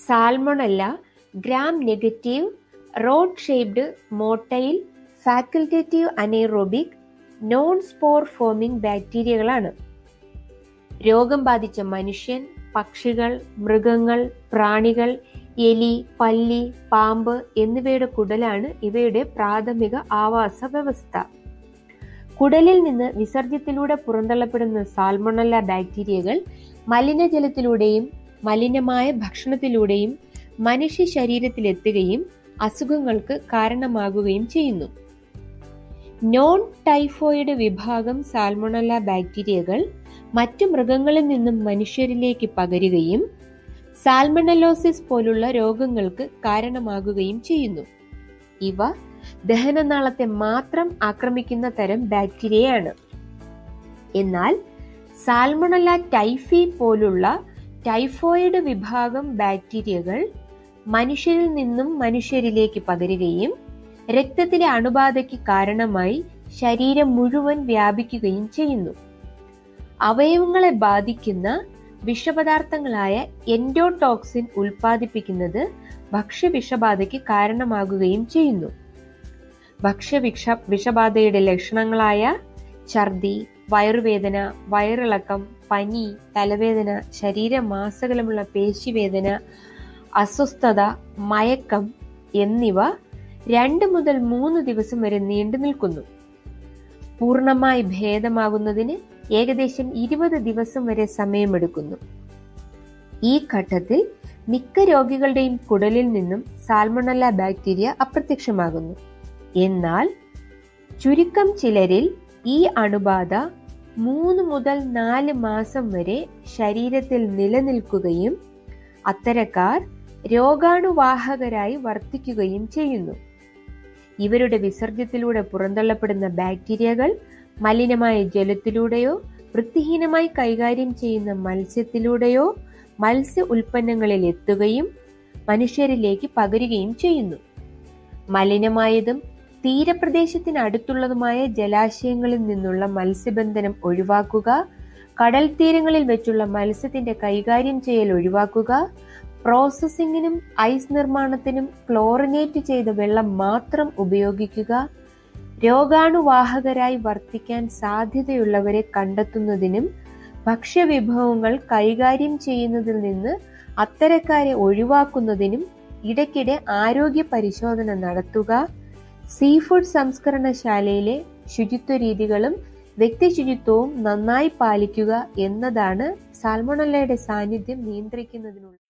salmonella gram negative rod shaped motile facultative anaerobic non spore forming ബാക്ടീരിയകളാണ് രോഗം ബാധിച്ച മനുഷ്യൻ പക്ഷികൾ മൃഗങ്ങൾ പ്രാണികൾ എലി പല്ലി പാമ്പ് എന്നിവയുടെ കുടലാണ് ഇവയുടെ പ്രാഥമിക ആവാസ വ്യവസ്ഥ കുടലിൽ നിന്ന് വിസർജ്യത്തിലൂടെ പുറന്തള്ളപ്പെടുന്ന സാൽമൊണല്ല ബാക്ടീരിയകൾ മലിനജലത്തിലൂടെയും മലിനമായ ഭക്ഷണത്തിലൂടെയും മനുഷ്യ ശരീരത്തിലെത്തുകയും അസുഖങ്ങൾക്ക് കാരണമാകുകയും ചെയ്യുന്നു നോൺ ടൈഫോയിഡ് വിഭാഗം സാൽമൊണല്ല ബാക്ടീരിയകൾ മറ്റു മൃഗങ്ങളിൽ നിന്നും മനുഷ്യരിലേക്ക് പകരുകയും സാൽമണലോസിസ് പോലുള്ള രോഗങ്ങൾക്ക് കാരണമാകുകയും ചെയ്യുന്നു ഇവ ദഹനനാളത്തെ മാത്രം ആക്രമിക്കുന്ന തരം ബാക്ടീരിയയാണ് എന്നാൽ സാൽമണല്ല ടൈഫി പോലുള്ള ടൈഫോയിഡ് വിഭാഗം ബാക്ടീരിയകൾ മനുഷ്യരിൽ നിന്നും മനുഷ്യരിലേക്ക് പകരുകയും രക്തത്തിലെ അണുബാധയ്ക്ക് കാരണമായി ശരീരം മുഴുവൻ വ്യാപിക്കുകയും ചെയ്യുന്നു അവയവങ്ങളെ ബാധിക്കുന്ന വിഷപദാർത്ഥങ്ങളായ എൻഡോടോക്സിൻ ഉൽപ്പാദിപ്പിക്കുന്നത് ഭക്ഷ്യവിഷബാധയ്ക്ക് കാരണമാകുകയും ചെയ്യുന്നു ഭക്ഷ്യവിഷ വിഷബാധയുടെ ലക്ഷണങ്ങളായ ഛർദി വയറുവേദന വയറിളക്കം പനി തലവേദന ശരീരമാസകലമുള്ള പേശിവേദന അസ്വസ്ഥത മയക്കം എന്നിവ രണ്ട് മുതൽ മൂന്ന് ദിവസം വരെ നീണ്ടു നിൽക്കുന്നു പൂർണ്ണമായി ഭേദമാകുന്നതിന് ഏകദേശം ഇരുപത് ദിവസം വരെ സമയമെടുക്കുന്നു ഈ ഘട്ടത്തിൽ മിക്ക രോഗികളുടെയും കുടലിൽ നിന്നും സാൽമണല്ല ബാക്ടീരിയ അപ്രത്യക്ഷമാകുന്നു എന്നാൽ ചുരുക്കം ചിലരിൽ ഈ അണുബാധ മൂന്ന് മുതൽ നാല് മാസം വരെ ശരീരത്തിൽ നിലനിൽക്കുകയും അത്തരക്കാർ രോഗാണുവാഹകരായി വർത്തിക്കുകയും ചെയ്യുന്നു ഇവരുടെ വിസർജ്യത്തിലൂടെ പുറന്തള്ളപ്പെടുന്ന ബാക്ടീരിയകൾ മലിനമായ ജലത്തിലൂടെയോ വൃത്തിഹീനമായി കൈകാര്യം ചെയ്യുന്ന മത്സ്യത്തിലൂടെയോ മത്സ്യ ഉൽപ്പന്നങ്ങളിൽ എത്തുകയും മനുഷ്യരിലേക്ക് പകരുകയും ചെയ്യുന്നു മലിനമായതും തീരപ്രദേശത്തിനടുത്തുള്ളതുമായ ജലാശയങ്ങളിൽ നിന്നുള്ള മത്സ്യബന്ധനം ഒഴിവാക്കുക കടൽ തീരങ്ങളിൽ വെച്ചുള്ള മത്സ്യത്തിന്റെ കൈകാര്യം ചെയ്യൽ ഒഴിവാക്കുക പ്രോസസ്സിങ്ങിനും ഐസ് നിർമ്മാണത്തിനും ക്ലോറിനേറ്റ് ചെയ്ത വെള്ളം മാത്രം ഉപയോഗിക്കുക രോഗാണുവാഹകരായി വർത്തിക്കാൻ സാധ്യതയുള്ളവരെ കണ്ടെത്തുന്നതിനും ഭക്ഷ്യവിഭവങ്ങൾ കൈകാര്യം ചെയ്യുന്നതിൽ നിന്ന് അത്തരക്കാരെ ഒഴിവാക്കുന്നതിനും ഇടയ്ക്കിടെ ആരോഗ്യ പരിശോധന നടത്തുക സീഫുഡ് സംസ്കരണശാലയിലെ ശുചിത്വ രീതികളും വ്യക്തി ശുചിത്വവും നന്നായി പാലിക്കുക എന്നതാണ് സാൽമൊണല്ലയുടെ സാന്നിധ്യം നിയന്ത്രിക്കുന്നതിനുള്ള